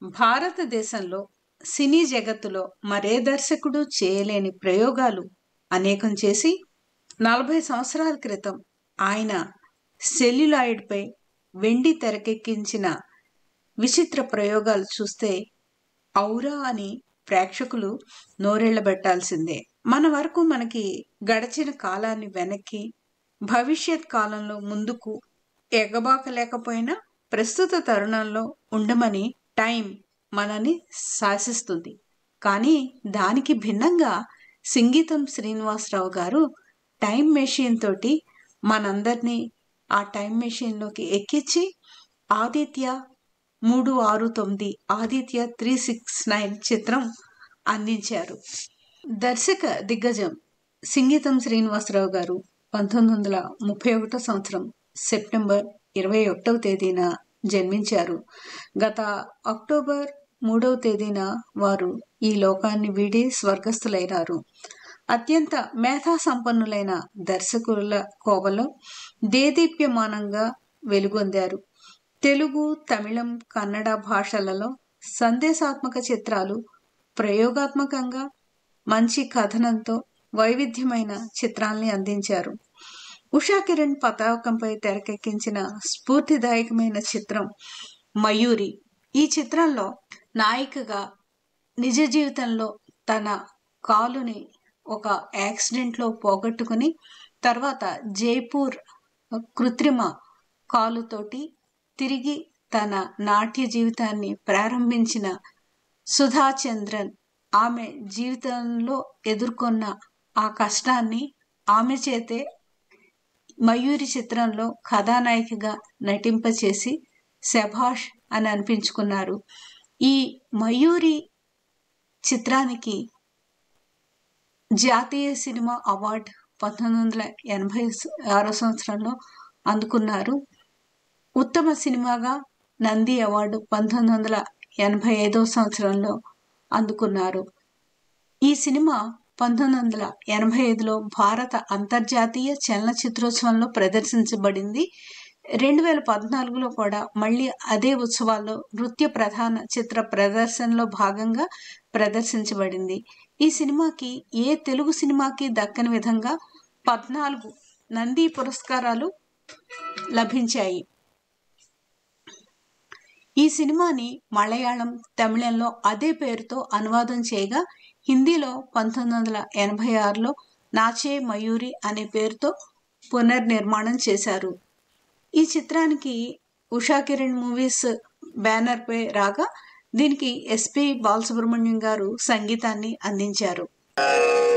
భారతదేశంలో సినీ జగత్తులో మరే దర్శకుడు చేయలేని ప్రయోగాలు అనేకం చేసి నలభై సంవత్సరాల క్రితం ఆయన సెల్యులాయిడ్పై వెండి తెరకెక్కించిన విచిత్ర ప్రయోగాలు చూస్తే ఔరా అని ప్రేక్షకులు నోరెళ్లబెట్టాల్సిందే మన వరకు మనకి గడచిన కాలాన్ని వెనక్కి భవిష్యత్ కాలంలో ముందుకు ఎగబాకలేకపోయినా ప్రస్తుత తరుణంలో ఉండమని టైం మనని శాసిస్తుంది కానీ దానికి భిన్నంగా సింగీతం శ్రీనివాసరావు గారు టైం మెషిన్ తోటి మనందరినీ ఆ టైం మెషిన్లోకి ఎక్కించి ఆదిత్య మూడు ఆరు తొమ్మిది ఆదిత్య త్రీ సిక్స్ నైన్ చిత్రం అందించారు దర్శక దిగ్గజం సింగీతం శ్రీనివాసరావు గారు పంతొమ్మిది వందల ముప్పై ఒకటో సంవత్సరం సెప్టెంబర్ ఇరవై ఒకటవ తేదీన జన్మించారు గత అక్టోబర్ మూడవ తేదీన వారు ఈ లోకాన్ని వీడి స్వర్గస్థులైనారు అత్యంత మేధా సంపన్నులైన దర్శకుల కోవలో దేదీప్యమానంగా వెలుగొందారు తెలుగు తమిళం కన్నడ భాషలలో సందేశాత్మక చిత్రాలు ప్రయోగాత్మకంగా మంచి కథనంతో వైవిధ్యమైన చిత్రాల్ని అందించారు ఉషా కిరణ్ పతాకంపై తెరకెక్కించిన స్ఫూర్తిదాయకమైన చిత్రం మయూరి ఈ చిత్రంలో నాయికగా నిజ జీవితంలో తన కాలుని ఒక యాక్సిడెంట్లో పోగొట్టుకుని తర్వాత జైపూర్ కృత్రిమ కాలుతోటి తిరిగి తన నాట్య జీవితాన్ని ప్రారంభించిన సుధా చంద్రన్ ఆమె జీవితంలో ఎదుర్కొన్న ఆ కష్టాన్ని ఆమె చేతే మయూరి చిత్రంలో కథానాయికగా నటింపచేసి శభాష్ అని అనిపించుకున్నారు ఈ మయూరి చిత్రానికి జాతీయ సినిమా అవార్డు పంతొమ్మిది వందల ఎనభై ఆరో సంవత్సరంలో అందుకున్నారు ఉత్తమ సినిమాగా నంది అవార్డు పంతొమ్మిది వందల ఎనభై ఐదో సంవత్సరంలో అందుకున్నారు ఈ సినిమా పంతొమ్మిది వందల ఎనభై ఐదులో భారత అంతర్జాతీయ చలనచిత్రోత్సవంలో ప్రదర్శించబడింది రెండు వేల పద్నాలుగులో కూడా మళ్ళీ అదే ఉత్సవాల్లో నృత్య ప్రధాన చిత్ర ప్రదర్శనలో భాగంగా ప్రదర్శించబడింది ఈ సినిమాకి ఏ తెలుగు సినిమాకి దక్కని విధంగా పద్నాలుగు నంది పురస్కారాలు లభించాయి ఈ సినిమాని మలయాళం తమిళంలో అదే పేరుతో అనువాదం చేయగా హిందీలో పంతొమ్మిది వందల ఎనభై ఆరులో నాచే మయూరి అనే పేరుతో పునర్నిర్మాణం చేశారు ఈ చిత్రానికి ఉషా కిరణ్ మూవీస్ బ్యానర్పై రాగా దీనికి ఎస్పి బాలసుబ్రహ్మణ్యం గారు సంగీతాన్ని అందించారు